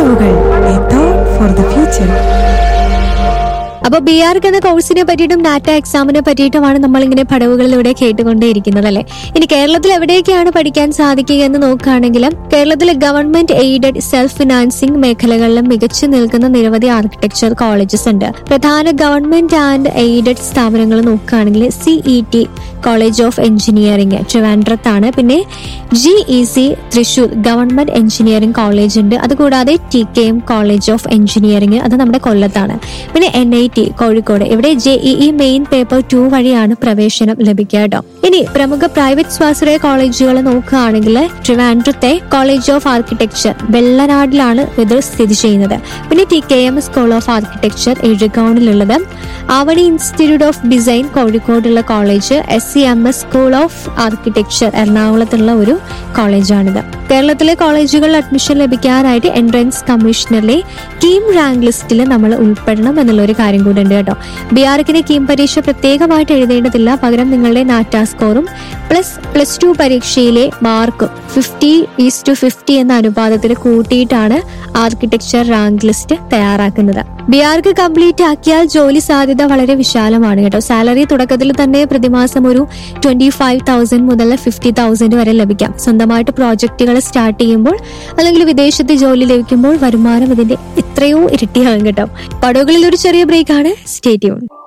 പടവുകൾ A thought for the future അപ്പൊ B Arch എന്ന കോഴ്സിനെ പറ്റിയിട്ടും ഡാറ്റ എക്സാമിനെ പറ്റിയിട്ടുമാണ് നമ്മൾ ഇങ്ങനെ പടവുകളിലൂടെ കേട്ടുകൊണ്ടേയിരിക്കുന്നത് അല്ലെ ഇനി കേരളത്തിൽ എവിടെയൊക്കെയാണ് പഠിക്കാൻ സാധിക്കുക എന്ന് നോക്കുകയാണെങ്കിൽ കേരളത്തിലെ ഗവൺമെന്റ് എയ്ഡഡ് സെൽഫ് ഫിനാൻസിംഗ് മേഖലകളിലും മികച്ചു നിൽക്കുന്ന നിരവധി ആർക്കിടെക്ചർ കോളേജസ് ഉണ്ട് പ്രധാന ഗവൺമെന്റ് ആൻഡ് എയ്ഡഡ് സ്ഥാപനങ്ങൾ നോക്കുകയാണെങ്കിൽ C E T college of engineering ട്രിവാൻഡ്രത്താണ് പിന്നെ G E C Thrissur government engineering college ഉണ്ട് അതുകൂടാതെ T K M college of engineering അത് നമ്മുടെ കൊല്ലത്താണ് പിന്നെ എൻ ഐ ടി കോഴിക്കോട് ഇവിടെ J E main paper two വഴിയാണ് പ്രവേശനം ലഭിക്കുക കേട്ടോ ഇനി പ്രമുഖ പ്രൈവറ്റ് സ്വാശ്രയ കോളേജുകൾ നോക്കുകയാണെങ്കിൽ ട്രിവാൻഡ്രത്തെ കോളേജ് ഓഫ് ആർക്കിടെക്ചർ വെള്ളനാടിലാണ് ഇത് സ്ഥിതി ചെയ്യുന്നത് പിന്നെ T K M school of architecture എഴുകൗണിലുള്ളത് ആവണി ഇൻസ്റ്റിറ്റ്യൂട്ട് ഓഫ് ഡിസൈൻ കോഴിക്കോടുള്ള college S C M S school of architecture എറണാകുളത്തുള്ള ഒരു കോളേജാണിത് കേരളത്തിലെ കോളേജുകളിൽ അഡ്മിഷൻ ലഭിക്കാനായിട്ട് എൻട്രൻസ് കമ്മീഷണറിലെ കീം റാങ്ക് ലിസ്റ്റിൽ നമ്മൾ ഉൾപ്പെടണം എന്നുള്ള ഒരു കാര്യം കൂടെ ഉണ്ട് കേട്ടോ ബി ആർക്കിന് കീം പരീക്ഷ പ്രത്യേകമായിട്ട് എഴുതേണ്ടതില്ല പകരം നിങ്ങളുടെ നാറ്റ സ്കോറും പ്ലസ് പ്ലസ് ടു പരീക്ഷയിലെ മാർക്കും ഫിഫ്റ്റി ഈസ് ടു ഫിഫ്റ്റി എന്ന അനുപാതത്തിൽ കൂട്ടിയിട്ടാണ് ആർക്കിടെക്ചർ റാങ്ക് ലിസ്റ്റ് തയ്യാറാക്കുന്നത് ബി ആർക്ക് കംപ്ലീറ്റ് ആക്കിയാൽ ജോലി സാധ്യത വളരെ വിശാലമാണ് കേട്ടോ സാലറി തുടക്കത്തിൽ തന്നെ പ്രതിമാസം ഒരു ട്വന്റി ഫൈവ് തൗസൻഡ് മുതൽ ഫിഫ്റ്റി തൗസൻഡ് വരെ ലഭിക്കാം സ്വന്തമായിട്ട് പ്രോജക്റ്റുകൾ സ്റ്റാർട്ട് ചെയ്യുമ്പോൾ അല്ലെങ്കിൽ വിദേശത്ത് ജോലി ലഭിക്കുമ്പോൾ വരുമാനം ഇതിന്റെ എത്രയോ ഇരട്ടിയാകും കേട്ടോ പടവുകളിൽ ഒരു ചെറിയ ബ്രേക്കാണ് സ്റ്റേറ്റ്യൂൺ